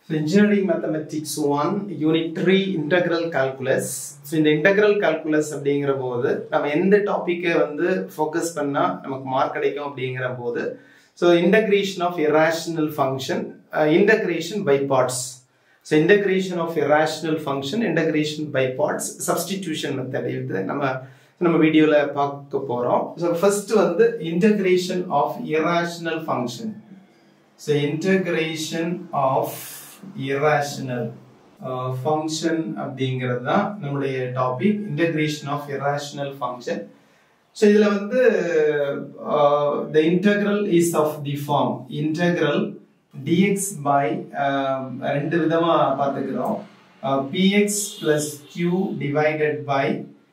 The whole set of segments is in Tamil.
So engineering mathematics 1 unit 3 integral calculus so இந்த integral calculus அப்படிங்கிற போது நம்ம எந்த டாப்பிக்கை வந்து ஃபோக்கஸ் பண்ணா நமக்கு மார்க் கிடைக்கும் அப்படிங்கிற போது so integration of irrational function integration by parts so integration of irrational function integration by parts substitution method இது நம்ம நம்ம வீடியோவில் பார்க்க போகிறோம் ஸோ ஃபர்ஸ்ட் வந்து integration of irrational function so integration of irrational function அப்படிங்கிறது தான் நம்முடைய topic integration of irrational function so இதில் வந்து the integral is of the form integral dx by ரெண்டு விதமாக பார்த்துக்கிறோம் px plus q divided by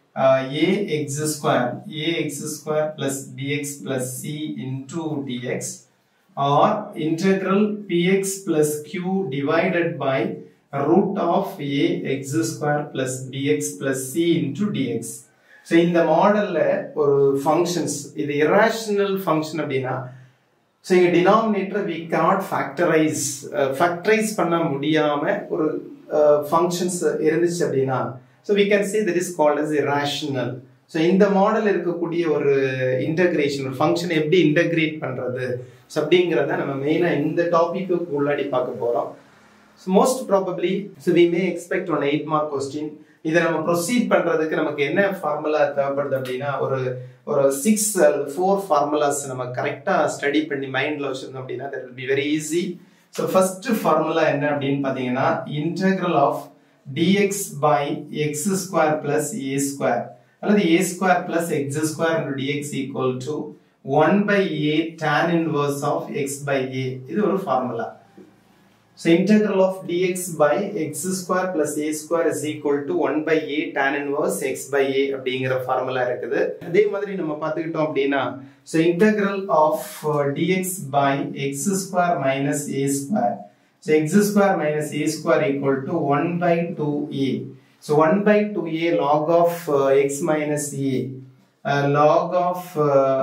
a x square a x square plus px plus c into dx or integral px plus q divided by root of a x square plus bx plus c into dx so இந்த மாடல்ல ஒரு ஃபங்க்ஷன்ஸ் இது இரேஷனல் ஃபங்க்ஷன் அப்படின்னா ஸோ இங்கே denominator we got factorize factorize பண்ண முடியாம ஒரு ஃபங்க்ஷன்ஸ் இருந்துச்சு அப்படின்னா so we can say that is called as irrational so இந்த மாடல் இருக்கக்கூடிய ஒரு இன்டகிரேஷன் ஒரு ஃபங்க்ஷன் எப்படி இன்டகிரேட் பண்ணுறது ஸோ அப்படிங்கிறத நம்ம மெயினாக இந்த டாபிக்கு உள்ளாடி பார்க்க போகிறோம் so most probably so we may expect one eight mark question இதை நம்ம ப்ரொசீட் பண்ணுறதுக்கு நமக்கு என்ன ஃபார்முலா தேவைப்படுது அப்படின்னா ஒரு ஒரு சிக்ஸ் அல்லது ஃபோர் ஃபார்முலாஸ் நம்ம கரெக்டாக ஸ்டடி பண்ணி மைண்டில் வச்சுருந்தோம் அப்படின்னா that will be very easy so first formula என்ன அப்படின்னு பார்த்தீங்கன்னா integral of dx by x square plus a square அல்லது a square plus x square into dx equal to 1 by a tan inverse of x by a இது ஒரு formula so integral of dx by x square plus a square is equal to 1 by a tan inverse x by a அப்படிங்கிற ஃபார்முலா இருக்குது அதே மாதிரி நம்ம பார்த்துக்கிட்டோம் அப்படின்னா so integral of uh, dx by x square minus a square so x square minus a square equal to 1 by 2a So 1 by 2a log of uh, x minus a uh, log of uh,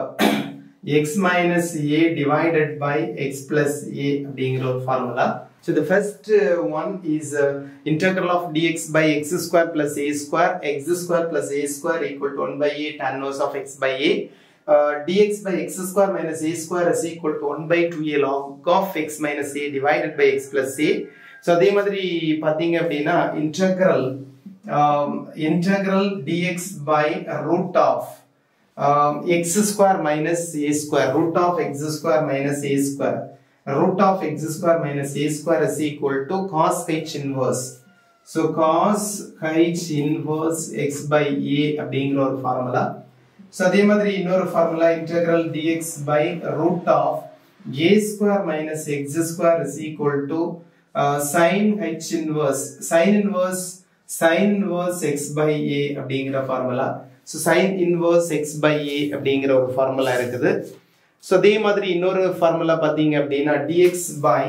x minus a divided by x plus a அப்படிங்கிற ஒரு formula So the first uh, one is uh, integral of dx by x square plus a square x square plus a square equal to 1 by a tan inverse of x by a uh, dx by x square minus a square is equal to 1 by 2a log of x minus a divided by x plus a so அதே மாதிரி பார்த்தீங்க அப்படின்னா integral um, integral dx by root of um, x square minus a square root of x square minus a square root of x square minus a square is equal to cos h inverse so cos h inverse x by a அப்படிங்கிற ஒரு ஃபார்முலா ஸோ அதே மாதிரி இன்னொரு formula integral dx by root of a square minus x square is equal to uh, sin h inverse sin inverse sin inverse x by a அப்படிங்கிற formula so sin inverse x by a அப்படிங்கிற ஒரு ஃபார்முலா இருக்குது ஸோ அதே மாதிரி இன்னொரு ஃபார்முலா பார்த்தீங்க அப்படின்னா dx by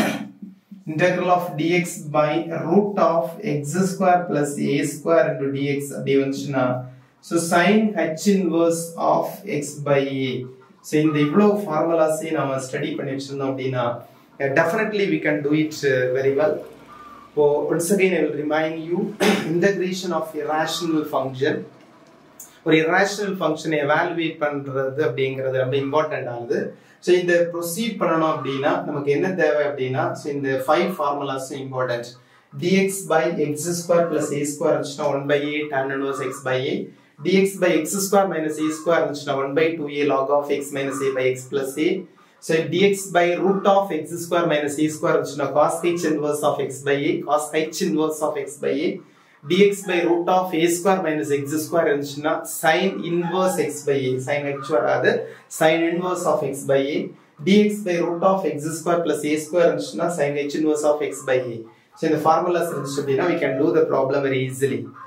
integral of dx by root of x square plus a square into dx அப்படி வந்துச்சுன்னா so sin h inverse of x by a ஸோ இந்த இவ்வளோ ஃபார்முலாஸையும் நம்ம ஸ்டடி பண்ணி வச்சிருந்தோம் அப்படின்னா definitely we can do it very well So once again, I will remind you integration of irrational function. ஒரு irrational function எவாலுவேட் பண்றது அப்படிங்கிறது ரொம்ப இம்பார்ட்டன்ட் ஆகுது ஸோ இந்த ப்ரொசீட் பண்ணணும் அப்படின்னா நமக்கு என்ன தேவை அப்படின்னா ஸோ இந்த five formulas important dx by x square plus a square இருந்துச்சுன்னா 1 by a tan inverse x by a dx by x square minus a square இருந்துச்சுன்னா 1 by 2a log of x minus a by x plus a So dx by root of x square minus a square இருந்துச்சுன்னா cos h inverse of x by a cos h inverse of x by a dx by root of a square minus x square இருந்துச்சுன்னா sin inverse x by a sin h வராது sin inverse of x by a dx by root of x square plus a square இருந்துச்சுன்னா sin h inverse of x by a so இந்த formulas இருந்துச்சு அப்படின்னா we can do the problem very easily